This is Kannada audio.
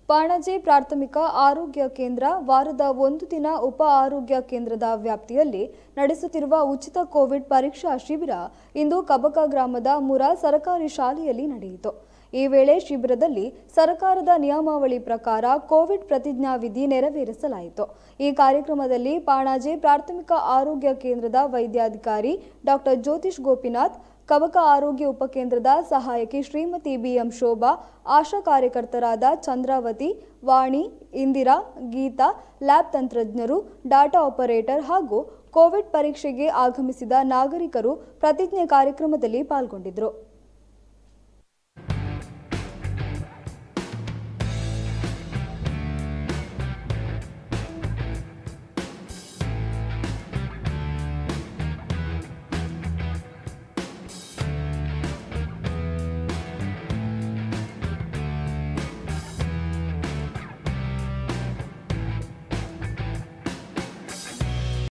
ಪಾಣಜೆ ಪ್ರಾಥಮಿಕ ಆರೋಗ್ಯ ಕೇಂದ್ರ ವಾರದ ಒಂದು ದಿನ ಉಪ ಆರೋಗ್ಯ ಕೇಂದ್ರದ ವ್ಯಾಪ್ತಿಯಲ್ಲಿ ನಡೆಸುತ್ತಿರುವ ಉಚಿತ ಕೋವಿಡ್ ಪರೀಕ್ಷಾ ಶಿಬಿರ ಇಂದು ಕಬಕ ಗ್ರಾಮದ ಮುರಾ ಸರ್ಕಾರಿ ಶಾಲೆಯಲ್ಲಿ ನಡೆಯಿತು ಈ ವೇಳೆ ಶಿಬಿರದಲ್ಲಿ ಸರ್ಕಾರದ ನಿಯಮಾವಳಿ ಪ್ರಕಾರ ಕೋವಿಡ್ ಪ್ರತಿಜ್ಞಾವಿಧಿ ನೆರವೇರಿಸಲಾಯಿತು ಈ ಕಾರ್ಯಕ್ರಮದಲ್ಲಿ ಪಾಣಾಜೆ ಪ್ರಾಥಮಿಕ ಆರೋಗ್ಯ ಕೇಂದ್ರದ ವೈದ್ಯಾಧಿಕಾರಿ ಡಾಕ್ಟರ್ ಜ್ಯೋತಿಷ್ ಗೋಪಿನಾಥ್ ಕಬಕ ಆರೋಗ್ಯ ಉಪಕೇಂದ್ರದ ಸಹಾಯಕಿ ಶ್ರೀಮತಿ ಬಿಎಂ ಶೋಭಾ ಆಶಾ ಕಾರ್ಯಕರ್ತರಾದ ಚಂದ್ರಾವತಿ ವಾಣಿ ಇಂದಿರಾ ಗೀತಾ ಲ್ಯಾಬ್ ತಂತ್ರಜ್ಞರು ಡಾಟಾ ಆಪರೇಟರ್ ಹಾಗೂ ಕೋವಿಡ್ ಪರೀಕ್ಷೆಗೆ ಆಗಮಿಸಿದ ನಾಗರಿಕರು ಪ್ರತಿಜ್ಞೆ ಕಾರ್ಯಕ್ರಮದಲ್ಲಿ ಪಾಲ್ಗೊಂಡಿದ್ದರು